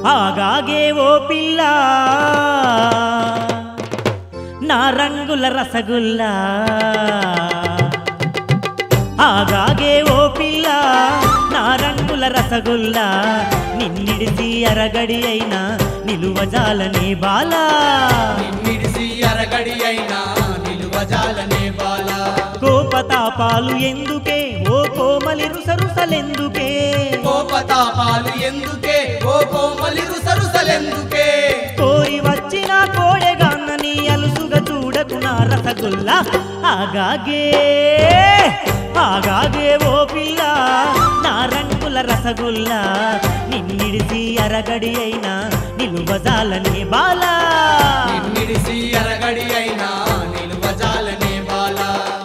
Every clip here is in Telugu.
ఆగాగే ఓ పిల్ల నా రంగుల రసగుల్లా ఆగాగే ఓ పిల్ల నా రంగుల రసగుల్లా నిన్నిడిసి అరగడి అయినా నిలువజాలనే బాలా నిన్నిడిసి అరగడి అయినా నిలువజాలనే బాల కోపతాపాలు ఎందుకే ఓ కోమలి రుసరుసలెందుకే కోపతాపాలు ఎందుకే ఓ కోమలి రుసరుసలెందుకే కోరి వచ్చిన కోడెగాన్నని అలుసుగా చూడకు నా రసగుల్లా ఆగాగే ఆగాగే ఓ పిల్ల నా రంగుల రసగుల్లా నిన్నిడిసి అరగడి అయినా నిలువజాలనే బాలా నిన్నిడిసి అరగడి అయినా నిలువజాలనే బాల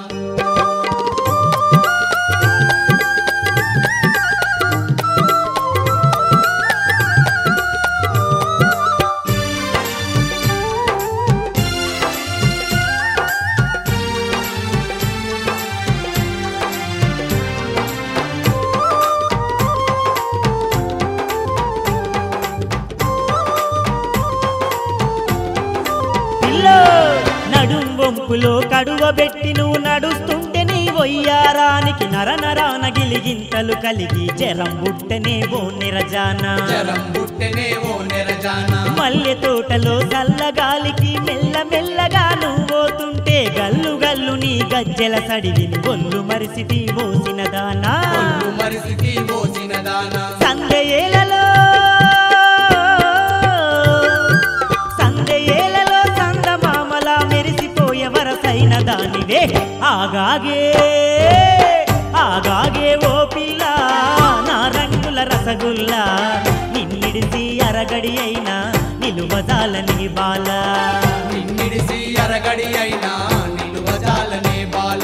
పిల్లో నడుం వంపులో కడువ పెట్టి నువ్వు నడుస్తుంటే నీ వయ్యారానికి నర నరాన గిలిగింతలు కలిగి జరం బుట్టనే ఓ నిరజానా జరం బుట్టెనే ఓ నెరజాన మల్లె తోటలో చల్లగాలికి మెల్ల మెల్లగా నువ్వు పోతుంటే గల్లు గల్లు నీ గజ్జెల సడివిని ఒళ్ళు మరిసిటి మోసిన దానా ఒళ్ళు మరిసికి మోసిన దాన సందయేలలో సందయేలలో సందమామల మెరిసిపోయే వరసైన దానివే ఆగాగే ఆగాగే ఓ పిల్ల నా రంగుల రసగుల్లా నిన్నిడిసి అరగడి అయినా నిలువజాలని బాలా నిన్నిడిసి అరగడి అయినా నిలువజాలనే బాల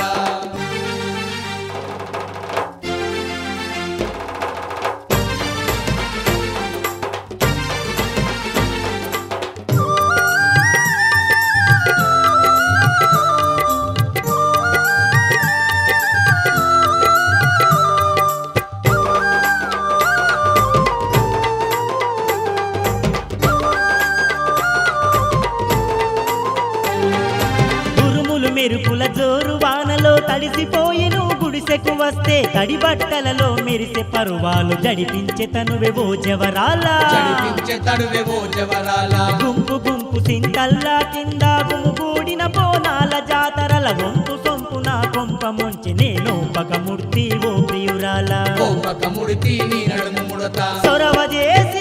ఉరుములు మెరుపుల జోరు వానలో తడిసిపోయి నువ్వు గుడిసెకు వస్తే తడి బట్టలలో మెరిసే పరువాలు జడిపించే తనువెవో జవరాలా చడిపించే తడువెవో జవరాల గుంపు గుంపు సింతల్లా కింద గుమిగూడిన బోనాల జాతరల వంపు సొంపు నా కొంప ముంచి నేను పగమూర్తి ఓ ప్రియురాల కోపక ముడితి నీ నడుము ముడత సొరవ చేసి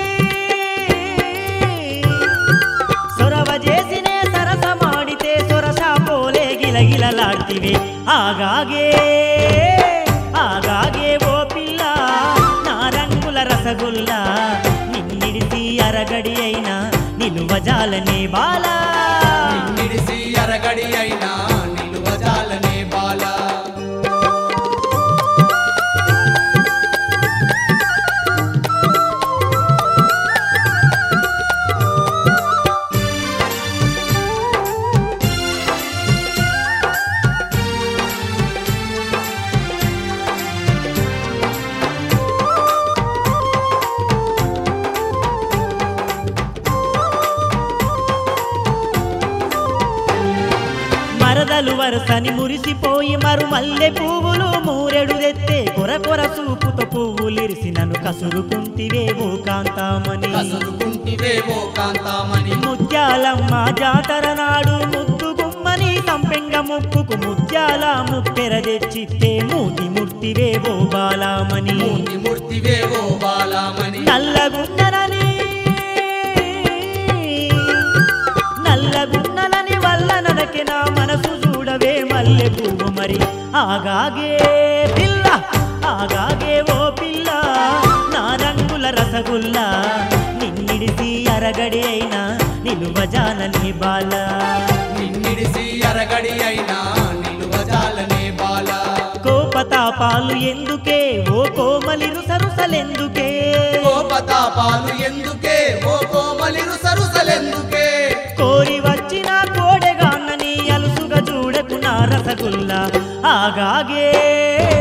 సొరవ చేసినే సరసమాడితే సొరస పోలే గిలగిలలాడ్తివి ఆగాగే ఆగాగే ఓ పిల్ల నా రంగుల రసగుల్లా నిన్నిడిసి అరగడి అయినా నిలువజాలనే బాలా నిన్నిడిసి అరగడి అయినా నిలువజాలనే బాల మరదలు వరసని మురిసిపోయి మరు మల్లె పువ్వులు మూరెడు తెత్తే కొర కొర చూపుతో పువ్వులిరిసి నన్ను కసురుకుంటివేవో కాంతామని కసురుకుంటివేవో కాంతామణి ముత్యాలమ్మ జాతర నాడు ముద్దు గుమ్మని సంపెంగ ముక్కుకు ముత్యాల ముప్పెర తెచ్చితే మూతి ముర్తివేవో బాలామని మూర్తి మూర్తివేవో బాలామణి నల్లగున్ననని నల్లగున్నలని వల్ల నడకి నా మనసు చూడవే మల్లె పువ్వు మరి ఆగాగే పిల్ల ఆగాగే ఓ పిల్ల నా రంగుల రసగుల్లా నిన్నిడిసి అరగడి అయినా నిలువజాలని బాల నిన్నిడిసి అరగడి అయినా నిలువజాలనే బాల కోపతాపాలు ఎందుకే ఓ కోమలి రుసరుసలెందుకే కోపతాపాలు ఎందుకే ఓ కోమలి రుసరుసలెందుకే కోరి వచ్చిన కోడెగాన్నని అలుసుగా చూడకు నా రసగుల్లా ఆగాగే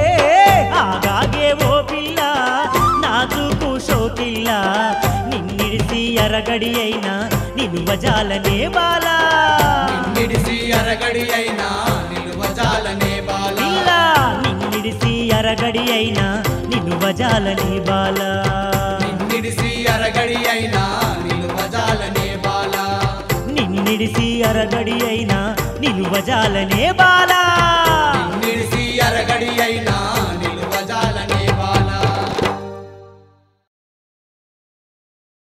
ఆగాగే ఓ పిల్ల నా చూపు షోకిల్లా నిన్నిడి అరగడి అయినా నిలువజాలనే బాలా నిడిసి అరగడి అయినా నిలువజాలనే బాల ఇలా నిన్నిడిసి అరగడి అయినా నిలువజాలనే బాలా నిడిసి అరగడి అయినా నిలువజాలనే బాల నిన్నిడిసి అరగడి అయినా నిలువజాలనే బాలా నిడిసి అరగడి అయినా